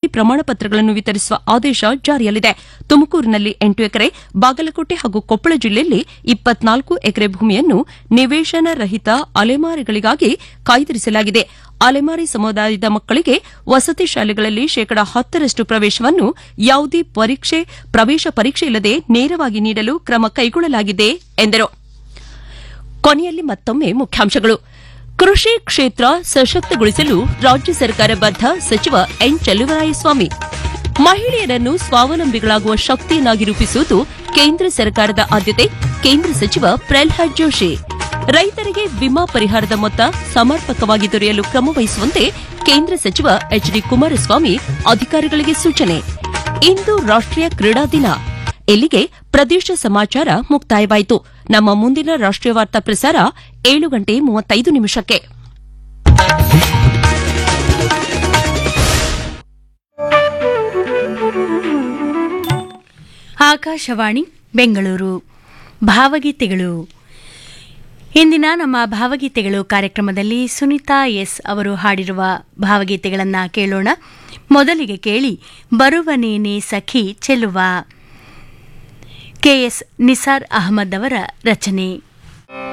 ಪ್ರಮಾಣ ಪತ್ರಗಳನ್ನು ವಿತರಿಸುವ ಆದೇಶ ಜಾರಿಯಲ್ಲಿದೆ ತುಮಕೂರಿನಲ್ಲಿ ಎಂಟು ಎಕರೆ ಬಾಗಲಕೋಟೆ ಹಾಗೂ ಕೊಪ್ಪಳ ಜಿಲ್ಲೆಯಲ್ಲಿ ಇಪ್ಪತ್ನಾಲ್ಕು ಎಕರೆ ಭೂಮಿಯನ್ನು ನಿವೇಶನ ರಹಿತ ಅಲೆಮಾರಿಗಳಿಗಾಗಿ ಕಾಯ್ದಿರಿಸಲಾಗಿದೆ ಅಲೆಮಾರಿ ಸಮುದಾಯದ ಮಕ್ಕಳಿಗೆ ವಸತಿ ಶಾಲೆಗಳಲ್ಲಿ ಶೇಕಡಾ ಹತ್ತರಷ್ಟು ಪ್ರವೇಶವನ್ನು ಯಾವುದೇ ಪರೀಕ್ಷೆ ಪ್ರವೇಶ ಪರೀಕ್ಷೆ ಇಲ್ಲದೆ ನೇರವಾಗಿ ನೀಡಲು ಕ್ರಮ ಕೈಗೊಳ್ಳಲಾಗಿದೆ ಎಂದರು ಕೊನೆಯಲ್ಲಿ ಮತ್ತೊಮ್ಮೆ ಮುಖ್ಯಾಂಶಗಳು ಕೃಷಿ ಕ್ಷೇತ್ರ ಸಶಕ್ತಗೊಳಿಸಲು ರಾಜ್ಯ ಸರ್ಕಾರ ಬದ್ಧ ಸಚಿವ ಎನ್ ಚೆಲುವರಾಯಸ್ವಾಮಿ ಮಹಿಳೆಯರನ್ನು ಸ್ವಾವಲಂಬಿಗಳಾಗುವ ಶಕ್ತಿಯನ್ನಾಗಿ ರೂಪಿಸುವುದು ಕೇಂದ್ರ ಸರ್ಕಾರದ ಆದ್ಯತೆ ಕೇಂದ್ರ ಸಚಿವ ಪ್ರಲ್ಹಾದ್ ಜೋಶಿ ರೈತರಿಗೆ ವಿಮಾ ಪರಿಹಾರದ ಮೊತ್ತ ಸಮರ್ಪಕವಾಗಿ ದೊರೆಯಲು ಕ್ರಮ ವಹಿಸುವಂತೆ ಕೇಂದ್ರ ಸಚಿವ ಎಚ್ ಡಿ ಕುಮಾರಸ್ವಾಮಿ ಅಧಿಕಾರಿಗಳಿಗೆ ಸೂಚನೆ ಇಂದು ರಾಷ್ಟೀಯ ಕ್ರೀಡಾ ದಿನ ಇಲ್ಲಿಗೆ ಪ್ರದೇಶ ಸಮಾಚಾರ ಮುಕ್ತಾಯವಾಯಿತು ನಮ್ಮ ಮುಂದಿನ ರಾಷ್ಟೀಯ ವಾರ್ತಾ ಪ್ರಸಾರ ಏಳು ಗಂಟೆ ಮೂವತ್ತೈದು ನಿಮಿಷಕ್ಕೆ ಆಕಾಶವಾಣಿ ಬೆಂಗಳೂರು ಭಾವಗೀತೆಗಳು ಇಂದಿನ ನಮ್ಮ ಭಾವಗೀತೆಗಳು ಕಾರ್ಯಕ್ರಮದಲ್ಲಿ ಸುನೀತಾ ಎಸ್ ಅವರು ಹಾಡಿರುವ ಭಾವಗೀತೆಗಳನ್ನು ಕೇಳೋಣ ಮೊದಲಿಗೆ ಕೇಳಿ ಬರುವನೇನೆ ಸಖಿ ಚೆಲ್ಲುವ ಕೆಎಸ್ ನಿಸಾರ್ ಅಹಮದ್ ಅವರ ರಚನೆ